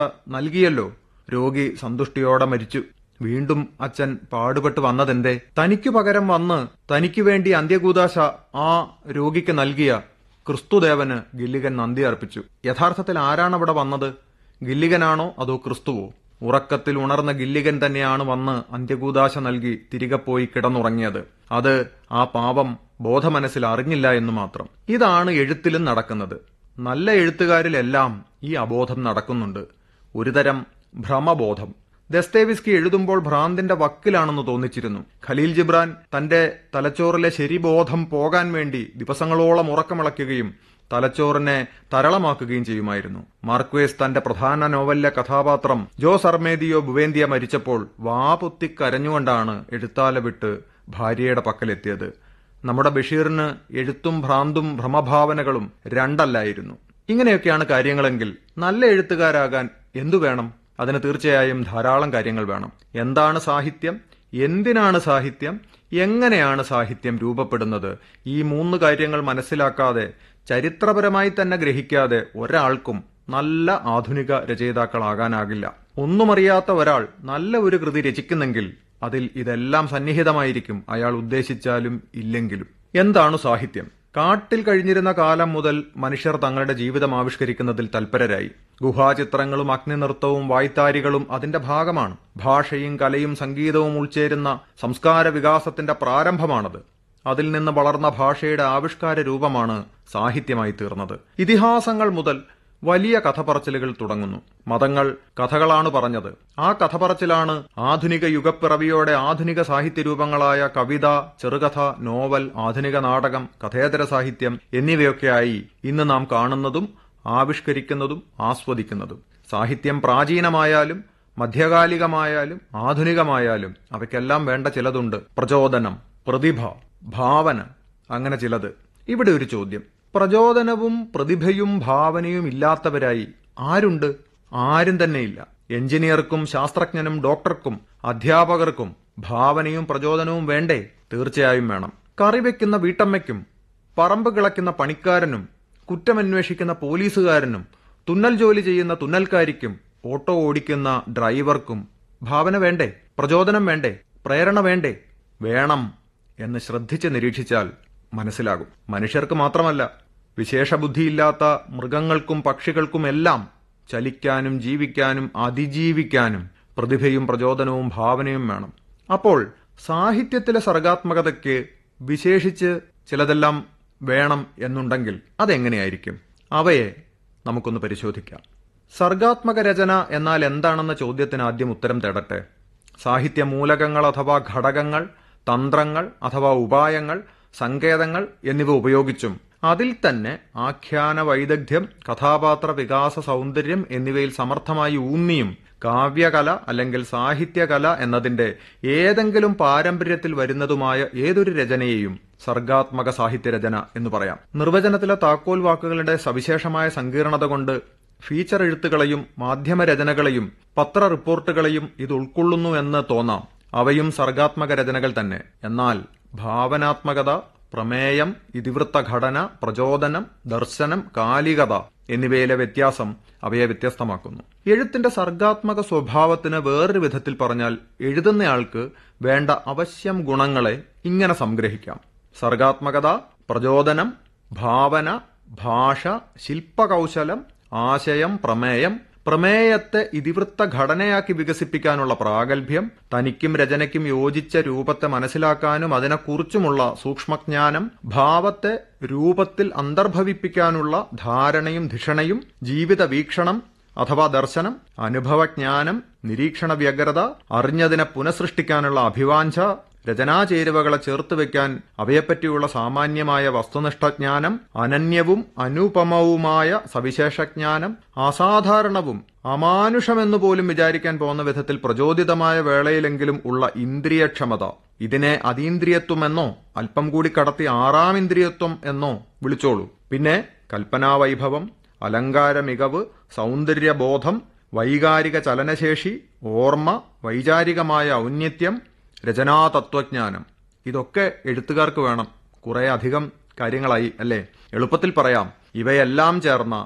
നൽകിയല്ലോ രോഗി സന്തുഷ്ടിയോടെ മരിച്ചു വീണ്ടും അച്ഛൻ പാടുപെട്ട് വന്നതെന്തേ തനിക്കു പകരം വന്ന് തനിക്കു വേണ്ടി അന്ത്യകൂദാശ ആ രോഗിക്ക് നൽകിയ ക്രിസ്തുദേവന് ഗില്ലികൻ നന്ദി അർപ്പിച്ചു യഥാർത്ഥത്തിൽ ആരാണ് അവിടെ വന്നത് ഗില്ലികനാണോ അതോ ക്രിസ്തുവോ ഉറക്കത്തിൽ ഉണർന്ന ഗില്ലികൻ തന്നെയാണ് വന്ന് അന്ത്യകൂദാശ നൽകി തിരികെ പോയി കിടന്നുറങ്ങിയത് അത് ആ പാപം ബോധമനസ്സിൽ അറിഞ്ഞില്ല എന്ന് മാത്രം ഇതാണ് എഴുത്തിലും നടക്കുന്നത് നല്ല എഴുത്തുകാരിലെല്ലാം ഈ അബോധം നടക്കുന്നുണ്ട് ഒരുതരം ഭ്രമബോധം ദസ്തേവിസ്കി എഴുതുമ്പോൾ ഭ്രാന്തിന്റെ വക്കിലാണെന്ന് തോന്നിച്ചിരുന്നു ഖലീൽ ജിബ്രാൻ തന്റെ തലച്ചോറിലെ ശരിബോധം പോകാൻ വേണ്ടി ദിവസങ്ങളോളം ഉറക്കമിളയ്ക്കുകയും തലച്ചോറിനെ തരളമാക്കുകയും ചെയ്യുമായിരുന്നു മാർക്വേസ് തന്റെ പ്രധാന നോവലിലെ കഥാപാത്രം ജോസ് അർമേദിയോ ബുവേന്തിയ മരിച്ചപ്പോൾ വാപൊത്തി കരഞ്ഞുകൊണ്ടാണ് എഴുത്താല വിട്ട് ഭാര്യയുടെ പക്കലെത്തിയത് നമ്മുടെ ബഷീറിന് എഴുത്തും ഭ്രാന്തും ഭ്രമഭാവനകളും രണ്ടല്ലായിരുന്നു ഇങ്ങനെയൊക്കെയാണ് കാര്യങ്ങളെങ്കിൽ നല്ല എഴുത്തുകാരാകാൻ എന്തു വേണം അതിന് തീർച്ചയായും ധാരാളം കാര്യങ്ങൾ വേണം എന്താണ് സാഹിത്യം എന്തിനാണ് സാഹിത്യം എങ്ങനെയാണ് സാഹിത്യം രൂപപ്പെടുന്നത് ഈ മൂന്ന് കാര്യങ്ങൾ മനസ്സിലാക്കാതെ ചരിത്രപരമായി തന്നെ ഗ്രഹിക്കാതെ ഒരാൾക്കും നല്ല ആധുനിക രചയിതാക്കളാകാനാകില്ല ഒന്നുമറിയാത്ത ഒരാൾ നല്ല ഒരു കൃതി രചിക്കുന്നെങ്കിൽ അതിൽ ഇതെല്ലാം സന്നിഹിതമായിരിക്കും അയാൾ ഉദ്ദേശിച്ചാലും ഇല്ലെങ്കിലും എന്താണ് സാഹിത്യം കാട്ടിൽ കഴിഞ്ഞിരുന്ന കാലം മുതൽ മനുഷ്യർ തങ്ങളുടെ ജീവിതം ആവിഷ്കരിക്കുന്നതിൽ തൽപരരായി ഗുഹാചിത്രങ്ങളും അഗ്നിനൃത്തവും വായ്ത്താരികളും അതിന്റെ ഭാഗമാണ് ഭാഷയും കലയും സംഗീതവും ഉൾച്ചേരുന്ന സംസ്കാര വികാസത്തിന്റെ പ്രാരംഭമാണത് അതിൽ നിന്ന് വളർന്ന ഭാഷയുടെ ആവിഷ്കാര രൂപമാണ് സാഹിത്യമായി തീർന്നത് ഇതിഹാസങ്ങൾ മുതൽ വലിയ കഥ പറച്ചിലുകൾ തുടങ്ങുന്നു മതങ്ങൾ കഥകളാണ് പറഞ്ഞത് ആ കഥ പറച്ചിലാണ് ആധുനിക യുഗപ്പിറവിയോടെ ആധുനിക സാഹിത്യ രൂപങ്ങളായ കവിത ചെറുകഥ നോവൽ ആധുനിക നാടകം കഥേതര സാഹിത്യം എന്നിവയൊക്കെയായി ഇന്ന് നാം കാണുന്നതും ആവിഷ്കരിക്കുന്നതും ആസ്വദിക്കുന്നതും സാഹിത്യം പ്രാചീനമായാലും മധ്യകാലികമായാലും ആധുനികമായാലും അവയ്ക്കെല്ലാം വേണ്ട ചിലതുണ്ട് പ്രചോദനം പ്രതിഭ ഭാവന അങ്ങനെ ചിലത് ഇവിടെ ഒരു ചോദ്യം പ്രചോദനവും പ്രതിഭയും ഭാവനയും ഇല്ലാത്തവരായി ആരുണ്ട് ആരും തന്നെയില്ല എഞ്ചിനീയർക്കും ശാസ്ത്രജ്ഞനും ഡോക്ടർക്കും അധ്യാപകർക്കും ഭാവനയും പ്രചോദനവും വേണ്ടേ തീർച്ചയായും വേണം കറി വെക്കുന്ന വീട്ടമ്മയ്ക്കും പറമ്പ് കിളയ്ക്കുന്ന പണിക്കാരനും കുറ്റമന്വേഷിക്കുന്ന പോലീസുകാരനും തുന്നൽ ജോലി ചെയ്യുന്ന തുന്നൽക്കാരിക്കും ഓട്ടോ ഓടിക്കുന്ന ഡ്രൈവർക്കും ഭാവന വേണ്ടേ പ്രചോദനം വേണ്ടേ പ്രേരണ വേണ്ടേ വേണം എന്ന് ശ്രദ്ധിച്ച് നിരീക്ഷിച്ചാൽ മനസ്സിലാകും മനുഷ്യർക്ക് മാത്രമല്ല വിശേഷബുദ്ധിയില്ലാത്ത മൃഗങ്ങൾക്കും പക്ഷികൾക്കും എല്ലാം ചലിക്കാനും ജീവിക്കാനും അതിജീവിക്കാനും പ്രതിഭയും പ്രചോദനവും ഭാവനയും വേണം അപ്പോൾ സാഹിത്യത്തിലെ സർഗാത്മകതയ്ക്ക് വിശേഷിച്ച് ചിലതെല്ലാം വേണം എന്നുണ്ടെങ്കിൽ അതെങ്ങനെയായിരിക്കും അവയെ നമുക്കൊന്ന് പരിശോധിക്കാം സർഗാത്മക രചന എന്നാൽ എന്താണെന്ന ചോദ്യത്തിന് ആദ്യം ഉത്തരം തേടട്ടെ സാഹിത്യ മൂലകങ്ങൾ അഥവാ ഘടകങ്ങൾ തന്ത്രങ്ങൾ അഥവാ ഉപായങ്ങൾ സങ്കേതങ്ങൾ എന്നിവ ഉപയോഗിച്ചും അതിൽ തന്നെ ആഖ്യാന വൈദഗ്ധ്യം കഥാപാത്ര വികാസ സൗന്ദര്യം എന്നിവയിൽ സമർത്ഥമായി ഊന്നിയും കാവ്യകല അല്ലെങ്കിൽ സാഹിത്യകല എന്നതിന്റെ ഏതെങ്കിലും പാരമ്പര്യത്തിൽ വരുന്നതുമായ ഏതൊരു രചനയെയും സർഗാത്മക സാഹിത്യരചന എന്ന് പറയാം നിർവചനത്തിലെ താക്കോൽ വാക്കുകളുടെ സവിശേഷമായ സങ്കീർണത കൊണ്ട് ഫീച്ചർ എഴുത്തുകളെയും മാധ്യമരചനകളെയും പത്ര റിപ്പോർട്ടുകളെയും ഇത് ഉൾക്കൊള്ളുന്നു എന്ന് തോന്നാം അവയും സർഗാത്മക രചനകൾ തന്നെ എന്നാൽ ഭാവനാത്മകത പ്രമേയം ഇതിവൃത്ത ഘടന പ്രചോദനം ദർശനം കാലികത എന്നിവയിലെ വ്യത്യാസം അവയെ വ്യത്യസ്തമാക്കുന്നു എഴുത്തിന്റെ സർഗാത്മക സ്വഭാവത്തിന് വേറൊരു വിധത്തിൽ പറഞ്ഞാൽ എഴുതുന്നയാൾക്ക് വേണ്ട അവശ്യം ഗുണങ്ങളെ ഇങ്ങനെ സംഗ്രഹിക്കാം സർഗാത്മകത പ്രചോദനം ഭാവന ഭാഷ ശില്പകൗശലം ആശയം പ്രമേയം പ്രമേയത്തെ ഇതിവൃത്ത ഘടനയാക്കി വികസിപ്പിക്കാനുള്ള പ്രാഗൽഭ്യം തനിക്കും രചനയ്ക്കും യോജിച്ച രൂപത്തെ മനസ്സിലാക്കാനും അതിനെക്കുറിച്ചുമുള്ള സൂക്ഷ്മജ്ഞാനം ഭാവത്തെ രൂപത്തിൽ അന്തർഭവിപ്പിക്കാനുള്ള ധാരണയും ധിഷണയും ജീവിത വീക്ഷണം അഥവാ ദർശനം അനുഭവജ്ഞാനം നിരീക്ഷണ വ്യഗ്രത അറിഞ്ഞതിനെ പുനഃസൃഷ്ടിക്കാനുള്ള അഭിവാഞ്ച രചനാചേരുവകളെ ചേർത്ത് വെക്കാൻ അവയെപ്പറ്റിയുള്ള സാമാന്യമായ വസ്തുനിഷ്ഠജ്ഞാനം അനന്യവും അനുപമവുമായ സവിശേഷജ്ഞാനം അസാധാരണവും അമാനുഷമെന്നു പോലും വിചാരിക്കാൻ പോകുന്ന വിധത്തിൽ പ്രചോദിതമായ വേളയിലെങ്കിലും ഉള്ള ഇന്ദ്രിയക്ഷമത ഇതിനെ അതീന്ദ്രിയത്വം എന്നോ അല്പം കൂടി കടത്തി ആറാം ഇന്ദ്രിയത്വം എന്നോ വിളിച്ചോളൂ പിന്നെ കൽപ്പനാവൈഭവം അലങ്കാര മികവ് സൗന്ദര്യബോധം വൈകാരിക ചലനശേഷി ഓർമ്മ വൈചാരികമായ ഔന്നത്യം രചനാതത്വജ്ഞാനം ഇതൊക്കെ എഴുത്തുകാർക്ക് വേണം കുറെ അധികം കാര്യങ്ങളായി അല്ലേ എളുപ്പത്തിൽ പറയാം ഇവയെല്ലാം ചേർന്ന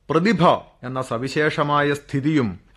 പ്രതിഭ എന്ന സവിശേഷമായ സ്ഥിതിയും